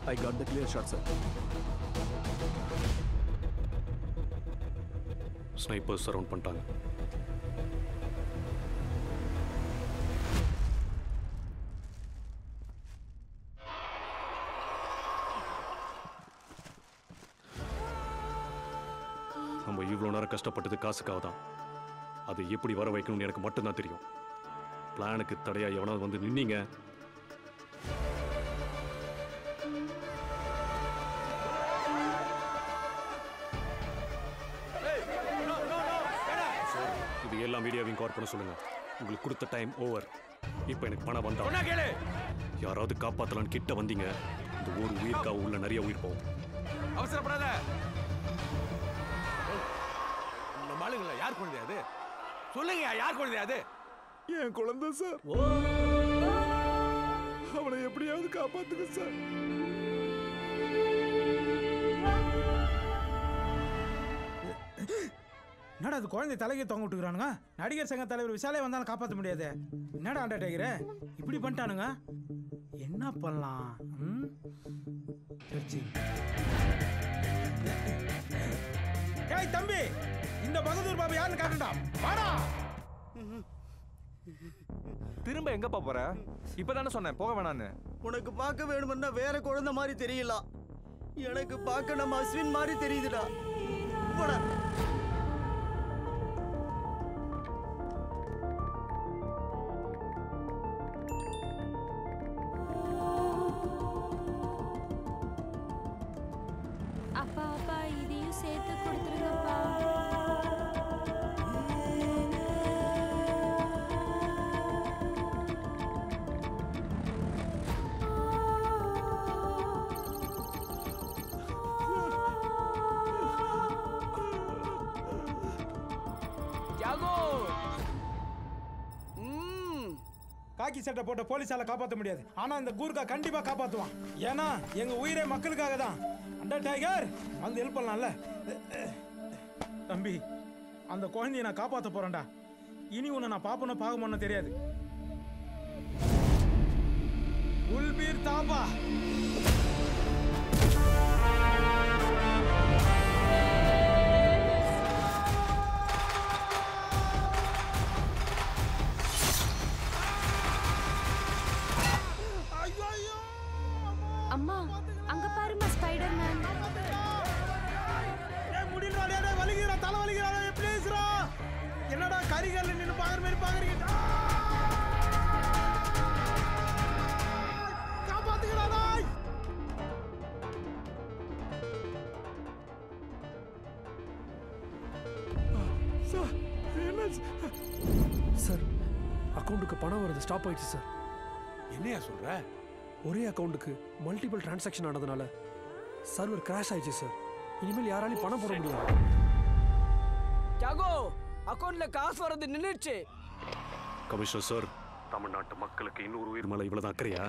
I got the clear shot sir snipers surround பண்ணிட்டாங்க நம்ம இவ்வளோ நேரம் கஷ்டப்பட்டது காசுக்காக தான் அதை எப்படி வர வைக்கணும்னு எனக்கு மட்டும்தான் தெரியும் பிளானுக்கு தடையா எவனாவது வந்து நின்னீங்க இது எல்லா மீடியாவையும் கவர் பண்ண சொல்லுங்க உங்களுக்கு கொடுத்த டைம் ஓவர் இப்போ எனக்கு பணம் வந்தா சொன்னா கேளு யாராவது காப்பாத்தலான்னு கிட்ட வந்தீங்க இந்த ஒரு உயிருக்காக உள்ள நிறைய உயிர் போகும் அவசரப்படாத நம்ம ஆளுங்கள யார் குழந்தை அது சொல்லுங்க யார் குழந்தை அது என் குழந்தை சார் அவனை எப்படியாவது காப்பாத்துங்க சார் என்னடா அது குழந்தை தலைக்கு தொங்க விட்டுக்கிறானுங்க நடிகர் சங்க தலைவர் விசாலே வந்தாலும் காப்பாற்ற முடியாது என்னடா அண்டர்டேக்கரு இப்படி பண்ணிட்டானுங்க என்ன பண்ணலாம் ம்? சரி. ஏய் தம்பி இந்த பகதூர் பாபு யாருன்னு காட்டுடா வாடா திரும்ப எங்கப்பா போற இப்பதானே சொன்னேன் போக வேணான்னு உனக்கு பார்க்க வேணும்னா வேற குழந்தை மாதிரி தெரியல எனக்கு பார்க்க நம்ம அஸ்வின் மாதிரி தெரியுதுடா போடா அப்பா அப்பா இதையும் சேர்த்து கொடுத்துருங்கப்பா தியாகோ காக்கி சட்டை போட்ட போலீஸால காப்பாற்ற முடியாது ஆனா இந்த கூர்க்கா கண்டிப்பா காப்பாத்துவான் ஏன்னா எங்க உயிரே மக்களுக்காக தான் அண்டர் டைகர் வந்து ஹெல்ப் பண்ணலாம்ல தம்பி அந்த குழந்தைய நான் காப்பாத்த போறேன்டா இனி உன்னை நான் பாப்பனோ பார்க்க தெரியாது உல்பீர் தாபா அம்மா அங்க பாருமா ஸ்பைடர் மேன் ஏய் முடியலடா டேய் டேய் வலிக்குதுடா தலை வலிக்குதுடா டேய் ப்ளீஸ்டா என்னடா கரிகல்ல நின்னு பாக்குற மாதிரி பாக்குறீங்க காப்பாத்துங்கடா டேய் சார் என்ன சார் அக்கௌண்ட்டுக்கு பணம் வருது ஸ்டாப் ஆயிடுச்சு சார் என்னையா சொல்ற ஒரே அக்கௌண்ட்டுக்கு மல்டிபிள் டிரான்சாக்ஷன் ஆனதுனால சர்வர் கிராஷ் ஆயிடுச்சு சார் இனிமேல் யாராலையும் பணம் போட முடியாது தியாகோ அக்கௌண்ட்ல காசு வர்றது நின்றுச்சு கமிஷனர் சார் தமிழ்நாட்டு மக்களுக்கு இன்னொரு உயிர் மேல இவ்வளவுதான் அக்கறையா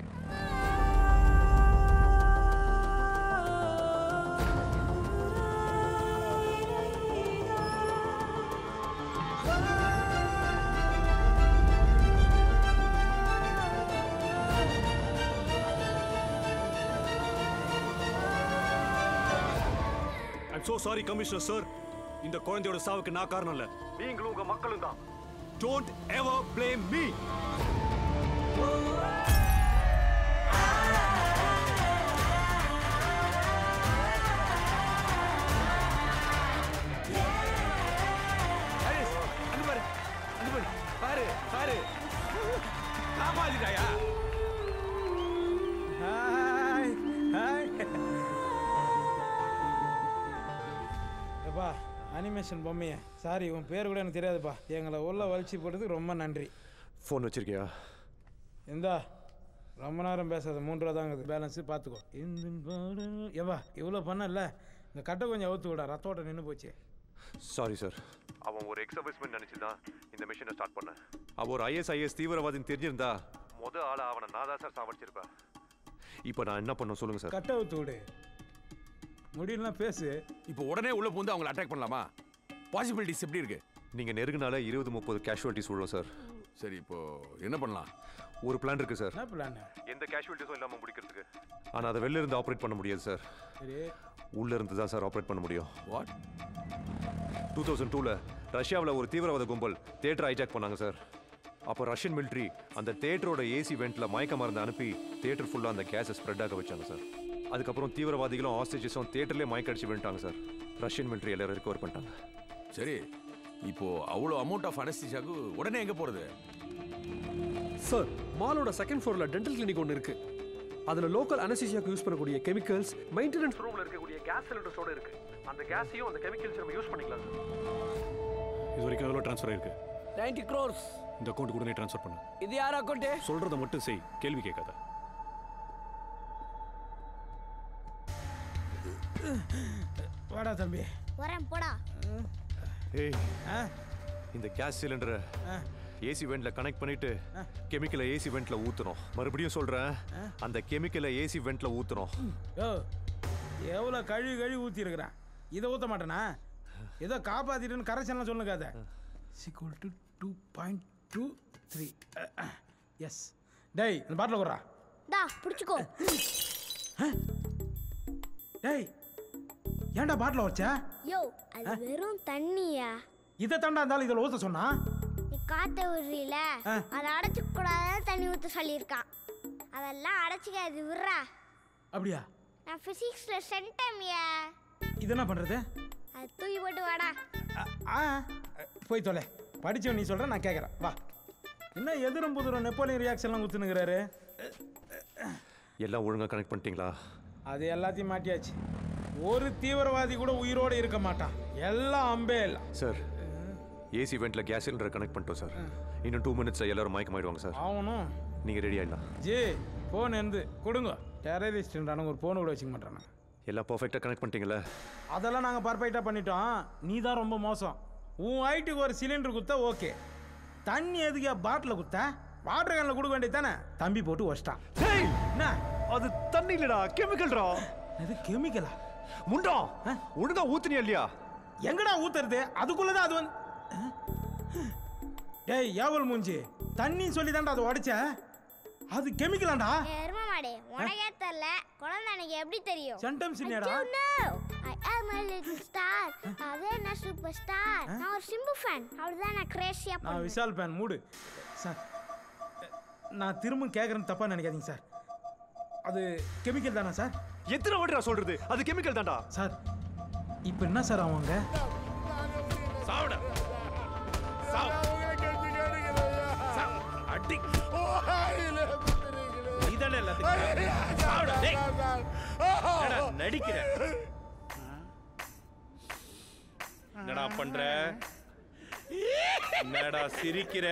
I'm so sorry commissioner sir இந்த குழந்தையோட சாவுக்கு நான் காரணம் இல்ல நீங்களும் உங்க மக்களும் தான் don't ever blame me Haris, அங்க பாரு அங்க பாரு பாரு பாரு காப்பாத்திட்டாயா ஹாய் ஹாய் ஏப்பா அனிமேஷன் பொம்மைய சாரி உன் பேர் கூட எனக்கு தெரியாதுப்பா எங்களை உள்ள வலிச்சு போட்டதுக்கு ரொம்ப நன்றி ஃபோன் வச்சிருக்கியா இந்தா ரொம்ப நேரம் பேசாத மூன்று ரூபா தாங்குது பேலன்ஸு பார்த்துக்கோ இந்த ஏவா இவ்வளோ பண்ணல இந்த கட்டை கொஞ்சம் அவுத்து விடா ரத்த ஓட்டம் நின்று போச்சு சாரி சார் அவன் ஒரு எக்ஸ் சர்வீஸ்மேன் நினைச்சு தான் இந்த மிஷனை ஸ்டார்ட் பண்ணேன் அவன் ஒரு ஐஎஸ்ஐஎஸ் தீவிரவாதின்னு தெரிஞ்சிருந்தா முத ஆள அவனை நான் தான் சார் சாவடிச்சிருப்பேன் இப்போ நான் என்ன பண்ண சொல்லுங்க சார் கட்டை அவுத்து விடு முடியலனா பேசு இப்போ உடனே உள்ள பூந்து அவங்கள அட்டாக் பண்ணலாமா பாசிபிலிட்டிஸ் எப்படி இருக்கு நீங்க நெருங்கினால இருபது முப்பது கேஷுவாலிட்டிஸ் விழும் சார் சரி இப்போ என்ன பண்ணலாம் ஒரு பிளான் இருக்கு சார் என்ன பிளான் எந்த கேஷுவலிட்டிஸும் இல்லாமல் முடிக்கிறதுக்கு ஆனால் அதை வெளில இருந்து ஆப்ரேட் பண்ண முடியாது சார் சரி உள்ள இருந்து தான் சார் ஆப்ரேட் பண்ண முடியும் வாட் டூ தௌசண்ட் டூவில் ரஷ்யாவில் ஒரு தீவிரவாத கும்பல் தேட்டர் ஹைஜாக் பண்ணாங்க சார் அப்போ ரஷ்யன் மிலிட்ரி அந்த தேட்டரோட ஏசி வெண்ட்டில் மயக்க மருந்து அனுப்பி தேட்டர் ஃபுல்லாக அந்த கேஸை ஸ்ப்ரெட் ஆக வச்சாங்க சார் அதுக்கப்புறம் தீவிரவாதிகளும் ஆஸ்டேஜஸும் தேட்டர்லேயே மயக்க அடிச்சு விட்டாங்க சார் ரஷ்யன் மிலிட்ரி எல்லாரும் ரிகவர் பண்ணிட்டாங்க சரி இப்போ அவ்வளோ அமௌண்ட் ஆஃப் அனஸ்திஷாக்கு உடனே எங்க போறது சார் மாலோட செகண்ட் ஃப்ளோரில் டென்டல் கிளினிக் ஒன்று இருக்கு அதில் லோக்கல் அனசிசியாக்கு யூஸ் பண்ணக்கூடிய கெமிக்கல்ஸ் மெயின்டெனன்ஸ் ரூமில் இருக்கக்கூடிய கேஸ் சிலிண்டர்ஸோட இருக்கு அந்த கேஸையும் அந்த கெமிக்கல்ஸ் நம்ம யூஸ் பண்ணிக்கலாம் சார் இது வரைக்கும் எவ்வளோ ட்ரான்ஸ்ஃபர் ஆயிருக்கு நைன்டி க்ரோர்ஸ் இந்த அக்கௌண்ட் உடனே ட்ரான்ஸ்ஃபர் பண்ணு இது யார் அக்கௌண்ட்டு சொல்றத மட்டும் செய் கேள்வி கேட்காத வாடா தம்பி வரேன் போடா ஏய் ஆ இந்த கேஸ் சிலிண்டரை ஏசி வெண்ட்ல கனெக்ட் பண்ணிட்டு கெமிக்கலை ஏசி வெண்ட்ல ஊத்துறோம் மறுபடியும் சொல்றேன் அந்த கெமிக்கலை ஏசி வெண்ட்ல ஊத்துறோம் யோ எவ்வளோ கழுவி கழுவி ஊற்றிருக்கிறேன் இதை ஊற்ற மாட்டேனா ஏதோ காப்பாற்றிட்டுன்னு கரெக்ஷன்லாம் சொல்லுங்க அதை sequel to two point two three yes டேய் இந்த பாட்டில் கொடுறா டா பிடிச்சிக்கோ டேய் ஏன்டா பாட்டில் வச்ச யோ அது வெறும் தண்ணியா இதை தாண்டா இருந்தாலும் இதில் ஊற்ற சொன்னா நீ காத்த விடுறீல ஆ. அதை அடைச்சிக்க கூடாதுன்னு தண்ணி ஊற்ற சொல்லியிருக்கான் அதெல்லாம் அடைச்சிக்காது விட்றா அப்படியா நான் ஃபிசிக்ஸில் சென்டமியா இது என்ன பண்ணுறது அது தூக்கி போட்டு வாடா ஆ போய் தொலை படிச்சவன் நீ சொல்கிற நான் கேட்குறேன் வா என்ன எதிரும் புதிரும் நெப்போலியன் ரியாக்ஷன்லாம் குத்துனுங்கிறாரு எல்லாம் ஒழுங்கா கனெக்ட் பண்ணிட்டீங்களா அது எல்லாத்தையும் மாட்டியாச்சு ஒரு தீவிரவாதி கூட உயிரோடு இருக்க மாட்டான் எல்லாம் அம்பே இல்லை சார் ஏசி வெண்ட்ல கேஸ் சிலிண்டரை கனெக்ட் பண்ணிட்டோம் சார் இன்னும் டூ மினிட்ஸ் எல்லாரும் மயக்கமாயிடுவாங்க சார் ஆகணும் நீங்க ரெடி ஆயிடலாம் ஜி ஃபோன் இருந்து கொடுங்க டெரரிஸ்ட்ன்றானுங்க ஒரு ஃபோன் கூட வச்சுக்க மாட்டானுங்க எல்லாம் பர்ஃபெக்டாக கனெக்ட் பண்ணிட்டீங்களா அதெல்லாம் நாங்கள் பர்ஃபெக்டாக பண்ணிட்டோம் நீ தான் ரொம்ப மோசம் உன் ஹைட்டுக்கு ஒரு சிலிண்டர் குத்தா ஓகே தண்ணி எதுக்கு பாட்டில் குத்த வாட்டர் கேனில் கொடுக்க வேண்டியது தானே தம்பி போட்டு வச்சிட்டான் என்ன அது தண்ணி இல்லடா கெமிக்கல்டா இது கெமிக்கலா முண்டா ஒழுங்கா ஊத்துனியா இல்லையா எங்கடா ஊத்துறது அதுக்குள்ள தான் அது வந்து ஆ? டேய் ஏவல் மூஞ்சி தண்ணி சொல்லி தான்டா அதை உடைச்ச அது கெமிக்கலாண்டா எரும மாடே உனக்கே தெரியல குழந்தை எனக்கு எப்படி தெரியும் சென்டம்ஸ் இல்லையாடா You know, I am a little star. அதே நான் சூப்பர் ஸ்டார் நான் ஒரு சிம்பு ஃபேன் அவ்வளவுதான் நான் கிரேசியா நான் பண்ணுவேன் விஷால் பேன் மூடு சார் நான் திரும்ப கேட்குறேன்னு தப்பாக நினைக்காதீங்க சார் அது கெமிக்கல் தானே சார் எத்தனை வாட்டிடா சொல்றது அது கெமிக்கல் தான்டா சார் இப்போ என்ன சார் அவங்க சாவுடா சாவு சாவு. அடி நீதானே எல்லாத்துக்கும் சாவுடா டேய் என்னடா நடிக்கிற என்னடா பண்ற என்னடா சிரிக்கிற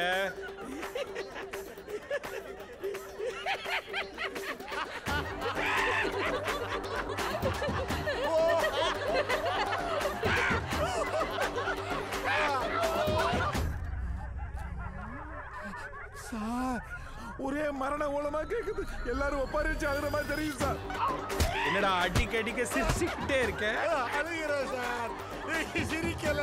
சார் ஒரே மரண ஓலமா கேக்குது எல்லாரும் ஒப்பாரிச்சு ஆகுற மாதிரி தெரியும் சார் என்னடா அடிக்க அடிக்க சிரிச்சுக்கிட்டே இருக்க அழுகிறேன் சார் சிரிக்கல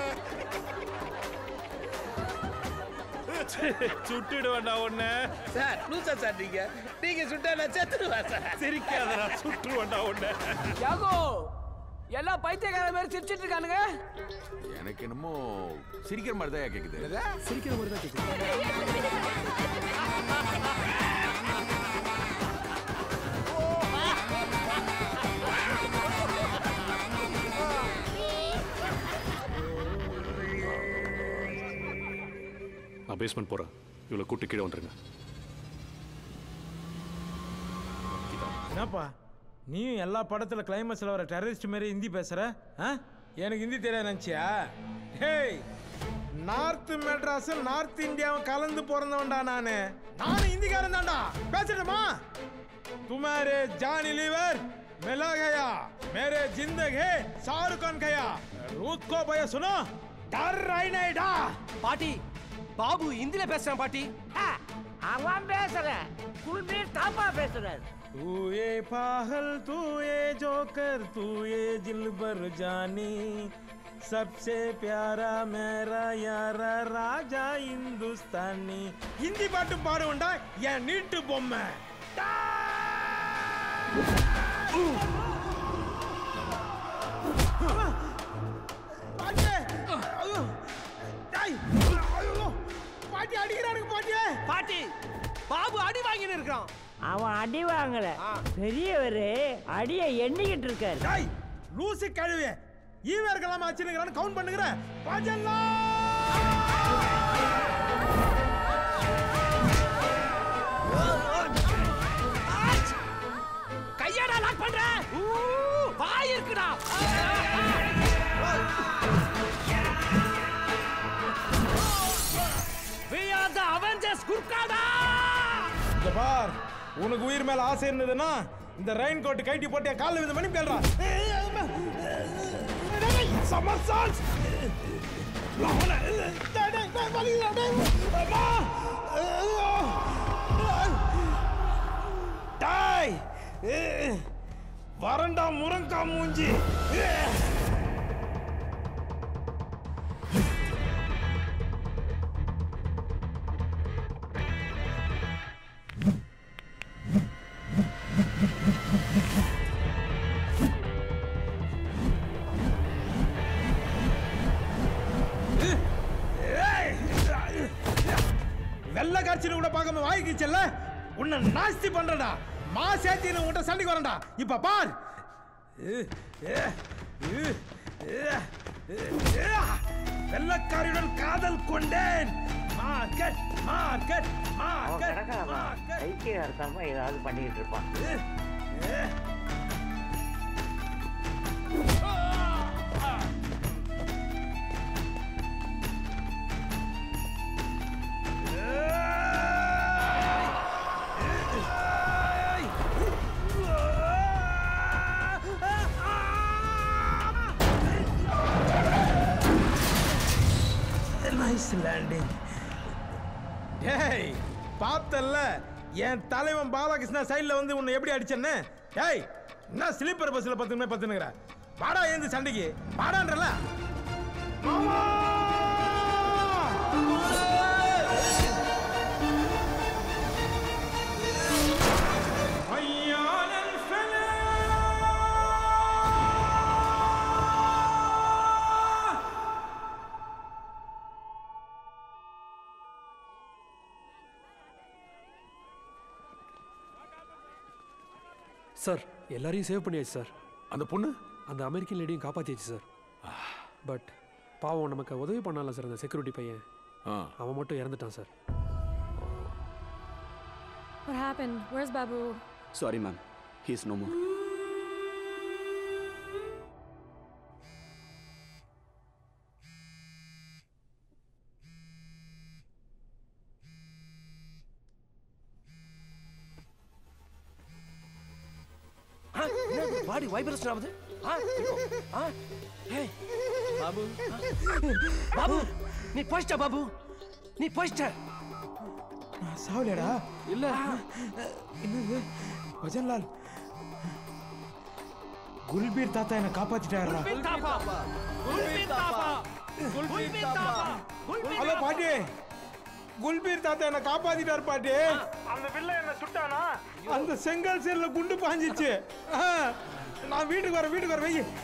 சுட்டுடுவேன்டா உன்ன சார் லூசா சார் நீங்க நீங்க சுட்டா நான் செத்துருவேன் சார் சிரிக்காதடா சுட்டுருவேன்டா உன்ன யாகோ எல்லாம் பைத்தியக்கார மாதிரி சிரிச்சிட்டு இருக்கானுங்க எனக்கு என்னமோ சிரிக்கிற மாதிரி தான் கேக்குது சிரிக்கிற மாதிரி தான் கேட்குது நான் பேஸ்மெண்ட் போகிறேன் இவ்வளோ கூட்டு கீழே வந்துருங்க என்னப்பா நீயும் எல்லா படத்தில் கிளைமேக்ஸில் வர டெரரிஸ்ட் மாரி ஹிந்தி பேசுற ஆ எனக்கு ஹிந்தி தெரியாது நினச்சியா ஹேய் நார்த் மெட்ராஸ் நார்த் இந்தியாவும் கலந்து பிறந்தவன்டா நானு நானும் ஹிந்திக்காரன் தான்டா பேசட்டுமா तुम्हारे जानी लीवर मिला गया मेरे जिंदगी शाहरुख खान गया रूत को भैया सुनो डर रही नहीं डा பாட்டி பாபு ஹிந்தில பேசுறான் பாட்டி அவன் பேசுறேன் குல்பீர் தாப்பா பேசுறாரு तू ये पागल तू ये जोकर तू ये दिलबर जानी सबसे प्यारा मेरा यारा ராஜா இந்துஸ்தானி ஹிந்தி பாட்டு பாடுவோண்டா என் நீட்டு பொம்மை பாட்டி ஐயோ டேய் ஐயோ பாட்டி அடிக்கிறானுங்க பாட்டி பாட்டி பாபு அடி வாங்கின்னு இருக்கான் அவன் அடி வாங்கல பெரியவர் அடியை எண்ணிக்கிட்டு இருக்காரு டேய் லூசு கழுவி ஈவர்களாம வச்சிருக்கிறான்னு கவுண்ட் பண்ணுகிற பாஜல்லா கையடா லாக் பண்ற ஊ, வாய் இருக்குடா We are the Avengers குர்காடா இந்த பார் உனக்கு உயிர் மேல ஆசை இருந்ததுன்னா இந்த ரெயின் கோட் கைட்டி போட்டு என் காலில் வித மணி கேள்றா சம்மர் சால்ஸ் டாய் வரண்டா முரங்கா மூஞ்சி வெள்ள காட்சியில கூட பார்க்காம வாய்க்குச்சல்ல உன்னை நாஸ்தி பண்றடா மா சேர்த்தி உன்கிட்ட சண்டைக்கு வரேன்டா இப்ப பார் வெள்ளக்காரியுடன் காதல் கொண்டேன் மார்க்கெட் மார்க்கெட் மார்க்கெட் மார்க்கெட் ஐக்கியத்தமா ஏதாவது பண்ணிக்கிட்டு இருப்பான் நைஸ் லேண்டிங் டேய் பார்த்தல்ல என் தலைவன் பாலகிருஷ்ணா சைடுல வந்து உன்னை எப்படி அடிச்சேன்னு டேய் என்ன ஸ்லீப்பர் பஸ்ல பத்து மணி பத்துனுங்கிற வாடா ஏந்து சண்டைக்கு வாடான்றல சார் எல்லாரையும் சேவ் பண்ணியாச்சு சார் அந்த பொண்ணு அந்த அமெரிக்கன் லேடியும் காப்பாத்தியாச்சு சார் பட் பாவம் நமக்கு உதவி பண்ணால சார் அந்த செக்யூரிட்டி பையன் ஆ அவன் மட்டும் இறந்துட்டான் sir What happened? Where's Babu? Sorry, ma'am. He's no more. Body vibration ஆகுது ஆ, இதோ. ஆ, ஏய், பாபு பாபு நீ போயிட்ட பாபு நீ போயிட்ட சாவலியாடா இல்ல என்னது பஜன்லால் குல்பீர் தாத்தா என்ன காப்பாத்திட்டாரா குல்பீர் தாப்பா குல்பீர் தாப்பா குல்பீர் தாப்பா ஹலோ பாட்டி குல்பீர் தாத்தா என்ன காப்பாத்திட்டார் பாட்டி அந்த வில்ல என்ன சுட்டானா அந்த செங்கல் சேர்ல குண்டு பாஞ்சிச்சு ஆ, நான் வீட்டுக்கு வரேன் வீட்டுக்கு வரேன் வெயி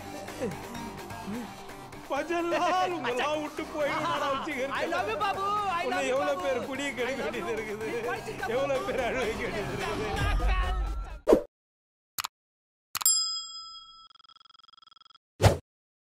பஜன்லால் உங்களெல்லாம் விட்டு போயிடுவாடா I love you, Babu. I love you, எவ்வளவு பாபு. பேர் குடிய கெடுக்க வேண்டியது இருக்குது எவ்வளவு பேர் அழுகை வேண்டியது இருக்குது